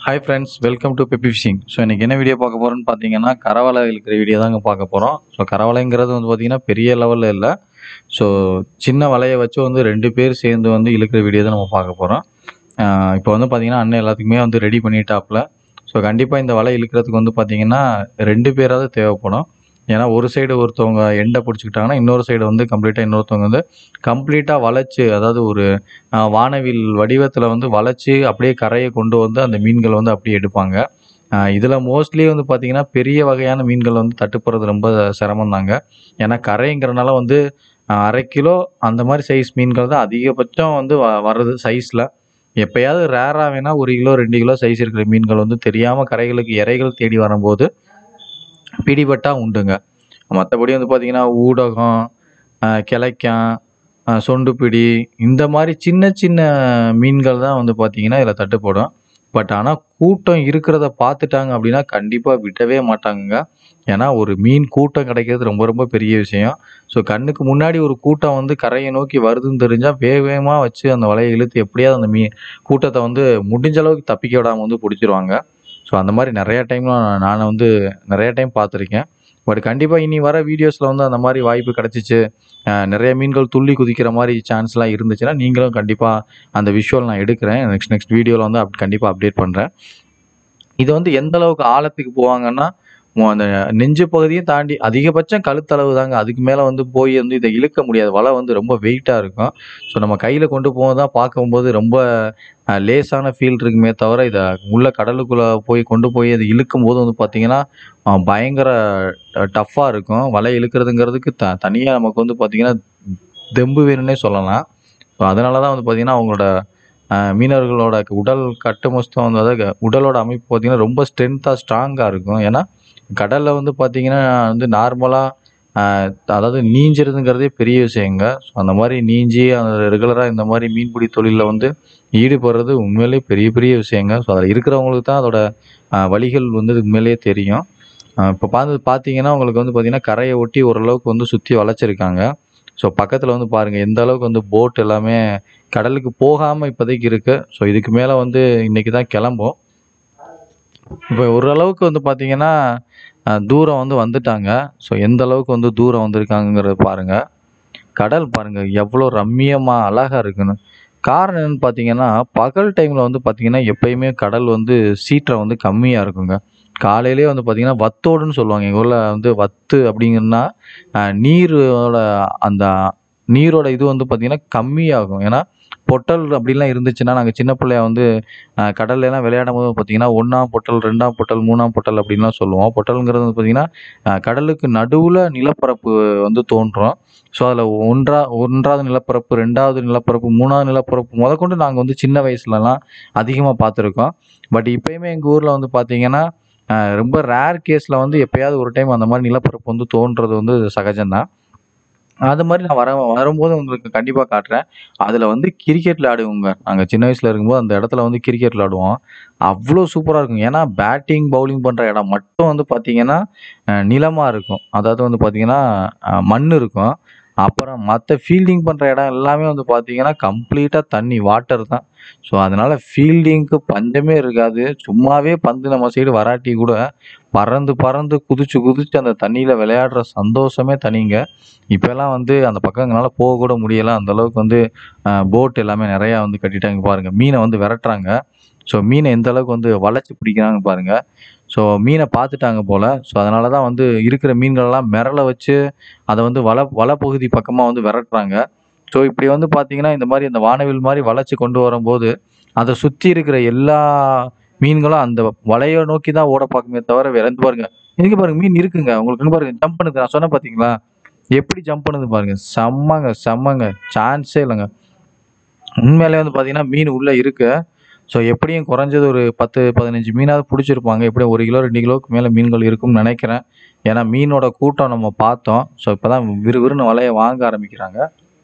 hi friends welcome to Peppy fishing so இன்றைக்கி என்ன video பார்க்க போகிறோன்னு பார்த்தீங்கன்னா கரவலை இழுக்கிற வீடியோ தாங்க பார்க்க போகிறோம் ஸோ கரவலைங்கிறது வந்து பார்த்திங்கன்னா பெரிய லெவலில் இல்லை ஸோ சின்ன வலையை வச்சு வந்து ரெண்டு பேர் சேர்ந்து வந்து இழுக்கிற வீடியோ தான் நம்ம பார்க்க போகிறோம் இப்போ வந்து பார்த்திங்கன்னா அண்ணன் எல்லாத்துக்குமே வந்து ரெடி பண்ணிட்டாப்புல ஸோ கண்டிப்பாக இந்த வலை இழுக்கிறதுக்கு வந்து பார்த்திங்கன்னா ரெண்டு பேராவது தேவைப்படும் ஏன்னா ஒரு சைடு ஒருத்தவங்க எண்டை பிடிச்சிக்கிட்டாங்கன்னா இன்னொரு சைடு வந்து கம்ப்ளீட்டாக இன்னொருத்தவங்க வந்து கம்ப்ளீட்டாக வளைச்சு அதாவது ஒரு ஆஹ் வானவில் வடிவத்தில் வந்து வளைச்சி அப்படியே கரையை கொண்டு வந்து அந்த மீன்கள் வந்து அப்படியே எடுப்பாங்க இதில் மோஸ்ட்லி வந்து பார்த்திங்கன்னா பெரிய வகையான மீன்கள் வந்து தட்டுப்படுறது ரொம்ப சிரமம் தாங்க ஏன்னா கரைங்கிறனால வந்து ஆஹ் அரை கிலோ அந்த மாதிரி சைஸ் மீன்கள் தான் அதிகபட்சம் வந்து வ வர்றது சைஸில் எப்பயாவது ரேராக வேணால் ஒரு கிலோ ரெண்டு கிலோ சைஸ் இருக்கிற மீன்கள் வந்து தெரியாமல் கரைகளுக்கு இறைகள் தேடி வரும்போது பிடிபட்டா உண்டுங்க மற்றபடி வந்து பார்த்திங்கன்னா ஊடகம் ஆஹ் கிளைக்கான் ஆஹ் சொண்டுப்பிடி இந்த மாதிரி சின்ன சின்ன மீன்கள் தான் வந்து பார்த்திங்கன்னா இதில் தட்டுப்படும் பட் ஆனால் கூட்டம் இருக்கிறத பார்த்துட்டாங்க அப்படின்னா கண்டிப்பாக விடவே மாட்டாங்கங்க ஏன்னா ஒரு மீன் கூட்டம் கிடைக்கிறது ரொம்ப ரொம்ப பெரிய விஷயம் ஸோ கண்ணுக்கு முன்னாடி ஒரு கூட்டம் வந்து கரையை நோக்கி வருதுன்னு தெரிஞ்சால் வேக வேகமாக வச்சு அந்த வலையை இழுத்து எப்படியாவது அந்த மீன் கூட்டத்தை வந்து முடிஞ்ச அளவுக்கு தப்பிக்க விடாமல் வந்து பிடிச்சிருவாங்க ஸோ அந்த மாதிரி நிறைய டைம்ல நான் வந்து நிறைய டைம் பார்த்துருக்கேன் பட் கண்டிப்பாக இனி வர வீடியோஸில் வந்து அந்த மாதிரி வாய்ப்பு கிடச்சிச்சு நிறைய மீன்கள் துள்ளி குதிக்கிற மாதிரி சான்ஸ்லாம் இருந்துச்சுன்னா நீங்களும் கண்டிப்பாக அந்த விஷுவல் நான் எடுக்கிறேன் நெக்ஸ்ட் நெக்ஸ்ட் வீடியோவில் வந்து அப் கண்டிப்பாக அப்டேட் பண்ணுறேன் இது வந்து எந்த அளவுக்கு ஆழத்துக்கு போவாங்கன்னா மு- அந்த நெஞ்சு பகுதியும் தாண்டி அதிகபட்சம் கழுத்தளவு தாங்க அதுக்கு மேலே வந்து போய் வந்து இதை இழுக்க முடியாது வலை வந்து ரொம்ப வெயிட்டாக இருக்கும் ஸோ நம்ம கையில் கொண்டு போக தான் பார்க்கும்போது ரொம்ப அஹ், லேசான ஃபீல் இருக்குமே தவிர இதை உள்ள கடலுக்குள்ளே போய் கொண்டு போய் அதை இழுக்கும் போது வந்து பார்த்தீங்கன்னா அஹ், பயங்கர டஃப்பாக இருக்கும் வலை இழுக்கிறதுங்கிறதுக்கு த தனியாக நமக்கு வந்து பார்த்தீங்கன்னா தெம்பு வேணும்னே சொல்லலாம் ஸோ அதனால தான் வந்து பார்த்தீங்கன்னா அவங்களோட அஹ், மீனவர்களோட உடல் கட்டுமஸ்தம் வந்து அதாவது உடலோட அமைப்பு பார்த்தீங்கன்னா ரொம்ப ஸ்ட்ரென்த்தாக ஸ்ட்ராங்காக இருக்கும் ஏன்னா கடலில் வந்து பார்த்தீங்கன்னா வந்து நார்மலாக அதாவது நீஞ்சிறதுங்கிறதே பெரிய விஷயங்க ஸோ அந்த மாதிரி நீஞ்சி அந்த ரெகுலராக இந்த மாதிரி மீன்பிடி தொழிலில் வந்து ஈடுபடுறது உண்மையிலேயே பெரிய பெரிய விஷயங்க ஸோ அதில் இருக்கிறவங்களுக்கு தான் அதோட அஹ், வலிகள் வந்து உண்மையிலேயே தெரியும் இப்போ பார்த்து பார்த்தீங்கன்னா உங்களுக்கு வந்து பார்த்தீங்கன்னா கரையை ஒட்டி ஓரளவுக்கு வந்து சுற்றி வளைச்சிருக்காங்க ஸோ பக்கத்தில் வந்து பாருங்கள் எந்த அளவுக்கு வந்து போட் எல்லாமே கடலுக்கு போகாமல் இப்போதைக்கு இருக்குது ஸோ இதுக்கு மேலே வந்து இன்றைக்கி தான் கிளம்பும் இப்போ ஓரளவுக்கு வந்து பார்த்தீங்கன்னா அஹ், தூரம் வந்து வந்துட்டாங்க ஸோ எந்த அளவுக்கு வந்து தூரம் வந்திருக்காங்கங்கிறத பாருங்கள் கடல் பாருங்கள் எவ்வளோ ரம்மியமாக அழகாக இருக்குன்னு காரணம் என்னன்னு பார்த்தீங்கன்னா பகல் டைமில் வந்து பார்த்தீங்கன்னா எப்பயுமே கடல் வந்து சீற்றம் வந்து கம்மியாக இருக்குங்க காலையிலே வந்து பார்த்தீங்கன்னா வத்தோடுன்னு சொல்லுவாங்க எங்கள் ஊரில் வந்து வத்து அப்படிங்கன்னா அஹ், நீரோட அந்த நீரோட இது வந்து பார்த்தீங்கன்னா கம்மியாகும் ஏன்னா பொட்டல் அப்படிலாம் இருந்துச்சுன்னா நாங்கள் சின்ன பிள்ளையா வந்து அஹ், கடல்ல எல்லாம் விளையாடும் போது பார்த்தீங்கன்னா ஒன்றாம் பொட்டல் ரெண்டாம் பொட்டல் மூணாம் பொட்டல் அப்படின்லாம் சொல்லுவோம் பொட்டல்ங்கிறது வந்து பார்த்தீங்கன்னா அஹ், கடலுக்கு நடுவில் நிலப்பரப்பு வந்து தோன்றும் ஸோ அதில் ஒன்றா ஒன்றாவது நிலப்பரப்பு ரெண்டாவது நிலப்பரப்பு மூணாவது நிலப்பரப்பு முதற்கொண்டு நாங்கள் வந்து சின்ன வயசுலலாம் அதிகமாக பார்த்துருக்கோம் பட் இப்போயுமே எங்கள் ஊரில் வந்து பார்த்தீங்கன்னா அஹ், ரொம்ப ரேர் கேஸில் வந்து எப்பயாவது ஒரு டைம் அந்த மாதிரி நிலப்பரப்பு வந்து தோன்றது வந்து சகஜம்தான் அது மாதிரி நான் வர வரும்போது உங்களுக்கு கண்டிப்பாக காட்டுறேன் அதில் வந்து கிரிக்கெட் விளையாடுவோங்க நாங்கள் சின்ன வயசில் இருக்கும்போது அந்த இடத்துல வந்து கிரிக்கெட் விளையாடுவோம் அவ்வளோ சூப்பராக இருக்கும் ஏன்னா பேட்டிங் பவுலிங் பண்ணுற இடம் மட்டும் வந்து பார்த்தீங்கன்னா நிலமாக இருக்கும் அதாவது வந்து பார்த்தீங்கன்னா மண் இருக்கும் அப்புறம் மற்ற ஃபீல்டிங் பண்ணுற இடம் எல்லாமே வந்து பார்த்தீங்கன்னா கம்ப்ளீட்டாக தண்ணி வாட்டர் தான் ஸோ அதனால் ஃபீல்டிங்க்கு பஞ்சமே இருக்காது சும்மாவே பந்து நம்ம சைடு வராட்டி கூட பறந்து பறந்து குதிச்சு குதிச்சு அந்த தண்ணியில் விளையாடுற சந்தோஷமே தனிங்க இப்போல்லாம் வந்து அந்த பக்கம் எங்களால் போக கூட முடியல அந்த அளவுக்கு வந்து போட் எல்லாமே நிறையா வந்து கட்டிட்டாங்க பாருங்கள் மீனை வந்து விரட்டுறாங்க ஸோ மீனை எந்த அளவுக்கு வந்து வளைச்சி பிடிக்கிறாங்க பாருங்கள் ஸோ மீனை பார்த்துட்டாங்க போல் ஸோ அதனால தான் வந்து இருக்கிற மீன்களெல்லாம் மிரள வச்சு அதை வந்து வலை வலைப்பகுதி பக்கமாக வந்து விரட்டுறாங்க ஸோ இப்படி வந்து பார்த்தீங்கன்னா இந்த மாதிரி இந்த வானவில் மாதிரி வளைச்சி கொண்டு வரும்போது அதை சுற்றி இருக்கிற எல்லா மீன்களும் அந்த வலையை நோக்கி தான் ஓட பார்க்குமே தவிர வேற எந்த பாருங்க இங்கே பாருங்க மீன் இருக்குங்க உங்களுக்கு இங்க பாருங்க ஜம்ப் பண்ணுது நான் சொன்னேன் பார்த்தீங்களா எப்படி ஜம்ப் பண்ணுது பாருங்க செம்மங்க செம்மங்க சான்ஸே இல்லைங்க உண்மையிலே வந்து பார்த்தீங்கன்னா மீன் உள்ளே இருக்கு ஸோ எப்படியும் குறைஞ்சது ஒரு பத்து பதினஞ்சு மீனாவது பிடிச்சிருப்பாங்க எப்படியும் ஒரு கிலோ ரெண்டு கிலோவுக்கு மேலே மீன்கள் இருக்கும்னு நினைக்கிறேன் ஏன்னா மீனோட கூட்டம் நம்ம பார்த்தோம் ஸோ இப்போ தான் விறுவிறுன்னு வலையை வாங்க ஆரம்பிக்கிறாங்க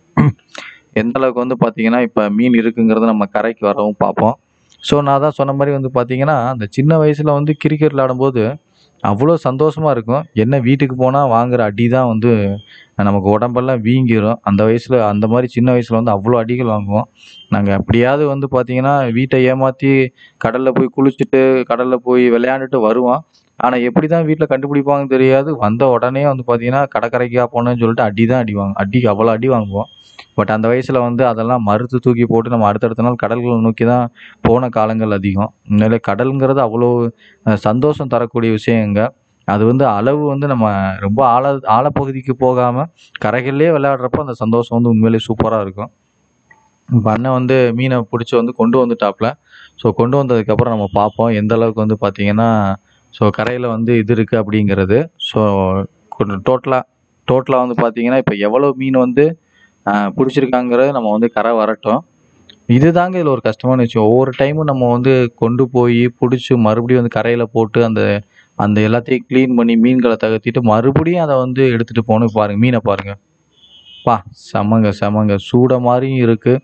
எந்த அளவுக்கு வந்து பார்த்தீங்கன்னா இப்போ மீன் இருக்குங்கிறத நம்ம கரைக்கு வரவும் பார்ப்போம் ஸோ நான் தான் சொன்ன மாதிரி வந்து பார்த்தீங்கன்னா அந்த சின்ன வயசில் வந்து கிரிக்கெட் விளையாடும்போது அவ்வளோ சந்தோஷமா இருக்கும் என்ன வீட்டுக்கு போனால் வாங்குற அடி தான் வந்து நமக்கு உடம்பெல்லாம் வீங்கிரும் அந்த வயசில் அந்த மாதிரி சின்ன வயசில் வந்து அவ்வளோ அடிகள் வாங்குவோம் நாங்கள் எப்படியாவது வந்து பார்த்தீங்கன்னா வீட்டை ஏமாற்றி கடலில் போய் குளிச்சுட்டு கடலில் போய் விளையாண்டுட்டு வருவோம் ஆனால் எப்படி தான் வீட்டில் கண்டுபிடிப்பாங்கன்னு தெரியாது வந்த உடனே வந்து பார்த்தீங்கன்னா கடற்கரைக்கா போனேன்னு சொல்லிட்டு அடி தான் அடிவாங்க அடி அவ்வளோ அடி வாங்குவோம் பட் அந்த வயசில் வந்து அதெல்லாம் மறுத்து தூக்கி போட்டு நம்ம அடுத்தடுத்த நாள் கடல்களை நோக்கி தான் போன காலங்கள் அதிகம் உண்மையிலே கடலுங்கிறது அவ்வளோ அஹ், சந்தோஷம் தரக்கூடிய விஷயங்க அது வந்து அளவு வந்து நம்ம ரொம்ப ஆழ ஆழப்பகுதிக்கு போகாமல் கரைகள்லேயே விளையாடுறப்போ அந்த சந்தோஷம் வந்து உண்மையிலேயே சூப்பராக இருக்கும் இப்போ அண்ணன் வந்து மீனை பிடிச்சி வந்து கொண்டு வந்துட்டாப்புல ஸோ கொண்டு வந்ததுக்கப்புறம் நம்ம பார்ப்போம் எந்த அளவுக்கு வந்து பார்த்தீங்கன்னா ஸோ கரையில் வந்து இது இருக்குது அப்படிங்கிறது ஸோ கொஞ்சம் டோட்டலாக டோட்டலாக வந்து பார்த்தீங்கன்னா இப்போ எவ்வளோ மீன் வந்து ஆஹ், பிடிச்சிருக்காங்கிறது நம்ம வந்து கரை வரட்டும் இதுதாங்க இதில் ஒரு கஷ்டமான விஷயம் ஒவ்வொரு டைமும் நம்ம வந்து கொண்டு போய் பிடிச்சி மறுபடியும் வந்து கரையில் போட்டு அந்த அந்த எல்லாத்தையும் க்ளீன் பண்ணி மீன்களை தகர்த்திட்டு மறுபடியும் அதை வந்து எடுத்துகிட்டு போகணும் பாருங்கள் மீனை பாருங்கள் பா செமங்க செமங்க சூட மாதிரியும் இருக்குது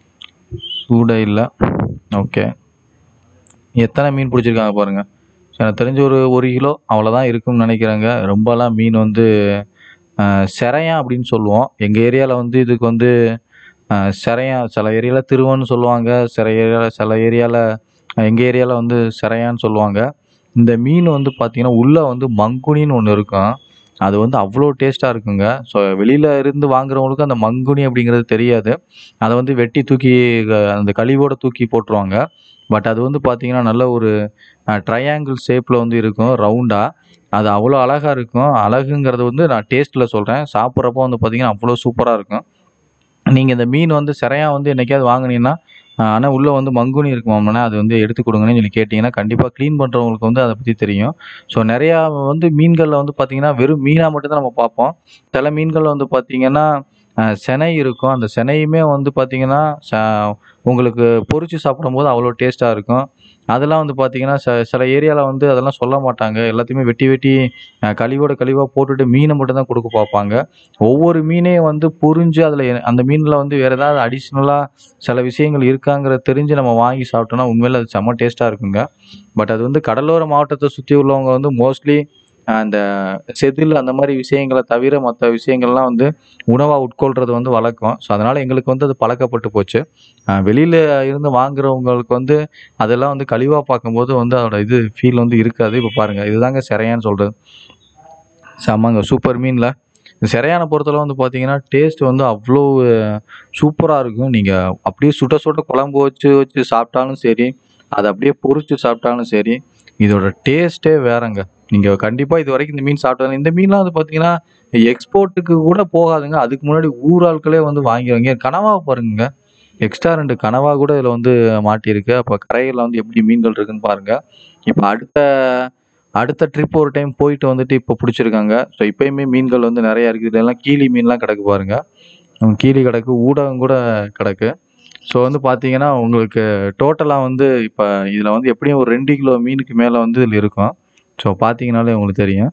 சூட இல்லை ஓகே எத்தனை மீன் பிடிச்சிருக்காங்க பாருங்கள் எனக்கு தெரிஞ்ச ஒரு ஒரு கிலோ அவ்வளோதான் இருக்கும்னு நினைக்கிறேங்க ரொம்பலாம் மீன் வந்து ஆஹ், செரையான் அப்படின்னு சொல்லுவோம் எங்கள் ஏரியாவில் வந்து இதுக்கு வந்து ஆஹ், செரையான் சில ஏரியாவில் திருவன்னு சொல்லுவாங்க சில ஏரியாவில் சில ஏரியாவில் எங்கள் ஏரியாவில் வந்து செரையான்னு சொல்லுவாங்க இந்த மீன் வந்து பார்த்திங்கன்னா உள்ளே வந்து மங்குனின்னு ஒன்று இருக்கும் அது வந்து அவ்வளோ டேஸ்ட்டாக இருக்குங்க ஸோ வெளியில் இருந்து வாங்குறவங்களுக்கு அந்த மங்குனி அப்படிங்கிறது தெரியாது அதை வந்து வெட்டி தூக்கி அஹ், அந்த கழிவோட தூக்கி போட்டுருவாங்க பட் அது வந்து பார்த்திங்கன்னா நல்ல ஒரு ட்ரையாங்கிள் ஷேப்பில் வந்து இருக்கும் ரவுண்டாக அது அவ்வளோ அழகாக இருக்கும் அழகுங்கிறது வந்து நான் டேஸ்ட்டில் சொல்கிறேன் சாப்பிட்றப்போ வந்து பார்த்திங்கன்னா அவ்வளோ சூப்பராக இருக்கும் நீங்கள் இந்த மீன் வந்து சிறையா வந்து என்னைக்காவது வாங்குனீங்கன்னா ஆனால் உள்ளே வந்து மங்குனி இருக்குமாம்னா அது வந்து எடுத்து கொடுங்கன்னு சொல்லி கேட்டிங்கன்னா கண்டிப்பாக க்ளீன் பண்ணுறவங்களுக்கு வந்து அதை பற்றி தெரியும் ஸோ நிறையா வந்து மீன்களில் வந்து பார்த்திங்கன்னா வெறும் மீனாக மட்டும்தான் நம்ம பார்ப்போம் சில மீன்களில் வந்து பார்த்திங்கன்னா அஹ், செனை இருக்கும் அந்த செனையுமே வந்து பார்த்திங்கன்னா ச- உங்களுக்கு பொரிச்சு சாப்பிடும்போது அவ்வளோ டேஸ்ட்டாக இருக்கும் அதெல்லாம் வந்து பார்த்திங்கன்னா ச சில ஏரியாவில் வந்து அதெல்லாம் சொல்ல மாட்டாங்க எல்லாத்தையுமே வெட்டி வெட்டி அஹ், கழிவோட கழிவாக போட்டுட்டு மீனை மட்டும் தான் கொடுக்க பார்ப்பாங்க ஒவ்வொரு மீனையும் வந்து புரிஞ்சு அதில் அந்த மீனில் வந்து வேறு ஏதாவது அடிஷ்னலாக சில விஷயங்கள் இருக்காங்கிறத தெரிஞ்சு நம்ம வாங்கி சாப்பிட்டோம்னா உண்மையில அது செம்ம டேஸ்ட்டாக இருக்குங்க பட் அது வந்து கடலோர மாவட்டத்தை சுற்றி உள்ளவங்க வந்து மோஸ்ட்லி அந்த செதில் அந்த மாதிரி விஷயங்களை தவிர மற்ற விஷயங்கள்லாம் வந்து உணவாக உட்கொள்றது வந்து வழக்கம் ஸோ அதனால் எங்களுக்கு வந்து அது பழக்கப்பட்டு போச்சு வெளியில் இருந்து வாங்குறவங்களுக்கு வந்து அதெல்லாம் வந்து கழிவாக பார்க்கும்போது வந்து அதோட இது ஃபீல் வந்து இருக்காது இப்போ பாருங்கள் இதுதாங்க சிறையான்னு சொல்கிறது செம்மங்க சூப்பர் மீனில் இந்த சிறையான பொறுத்தளவு வந்து பார்த்தீங்கன்னா டேஸ்ட் வந்து அவ்வளோ சூப்பராக இருக்கும் நீங்கள் அப்படியே சுட சுட குழம்பு வச்சு வச்சு சாப்பிட்டாலும் சரி அதை அப்படியே பொரிச்சு சாப்பிட்டாலும் சரி இதோட டேஸ்ட்டே வேறங்க நீங்கள் கண்டிப்பாக இது வரைக்கும் இந்த மீன் சாப்பிட்டது இந்த மீன்லாம் வந்து பார்த்தீங்கன்னா எக்ஸ்போர்ட்டுக்கு கூட போகாதுங்க அதுக்கு முன்னாடி ஊர் ஆட்களே வந்து வாங்கிடுவாங்க கனவா பாருங்க எக்ஸ்ட்ரா ரெண்டு கனவா கூட இதில் வந்து மாட்டியிருக்கு அப்போ கரையில் வந்து எப்படி மீன்கள் இருக்குன்னு பாருங்க இப்போ அடுத்த அடுத்த ட்ரிப் ஒரு டைம் போயிட்டு வந்துட்டு இப்போ பிடிச்சிருக்காங்க ஸோ இப்பயுமே மீன்கள் வந்து நிறையா இருக்குது இதெல்லாம் கீழி மீன்லாம் கிடக்கு பாருங்க உம், கீழி கிடக்கு ஊடகம் கூட கிடக்கு ஸோ வந்து பார்த்தீங்கன்னா உங்களுக்கு டோட்டலாக வந்து இப்போ இதில் வந்து எப்படியும் ஒரு ரெண்டு கிலோ மீனுக்கு மேலே வந்து இதில் இருக்கும் ஸோ பார்த்தீங்கனாலே உங்களுக்கு தெரியும்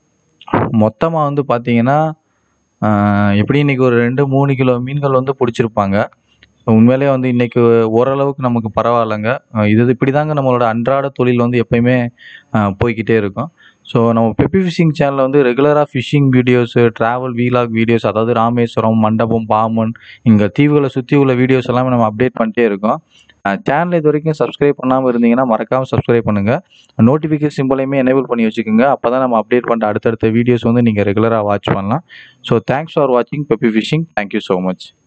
மொத்தமாக வந்து பார்த்தீங்கன்னா ஆஹ், எப்படி இன்னைக்கு ஒரு ரெண்டு மூணு கிலோ மீன்கள் வந்து பிடிச்சிருப்பாங்க உண்மையிலேயே வந்து இன்னைக்கு ஓரளவுக்கு நமக்கு பரவாயில்லைங்க அஹ் இது இப்படி தாங்க நம்மளோட அன்றாட தொழில் வந்து எப்பயுமே அஹ், போய்க்கிட்டே இருக்கும் ஸோ நம்ம பெப்பி ஃபிஷிங் சேனலில் வந்து ரெகுலராக fishing videos travel vlog videos அதாவது ராமேஸ்வரம் மண்டபம் பாமன் இங்கே தீவுகளை சுற்றி உள்ள வீடியோஸ் எல்லாமே நம்ம அப்டேட் பண்ணிட்டே இருக்கோம் சேனல் இது வரைக்கும் சப்ஸ்கிரைப் பண்ணாமல் இருந்தீங்கன்னா மறக்காமல் சப்ஸ்கிரைப் பண்ணுங்கள் நோட்டிஃபிகேஷன் சிம்பிளையுமே எனேபிள் பண்ணி வச்சுக்கோங்க அப்போ தான் நம்ம அப்டேட் பண்ணுற அடுத்தடுத்த வீடியோஸ் வந்து நீங்கள் ரெகுலராக வாட்ச் பண்ணலாம் ஸோ தேங்க்ஸ் ஃபார் வாட்சிங் Peppy fishing thank you so much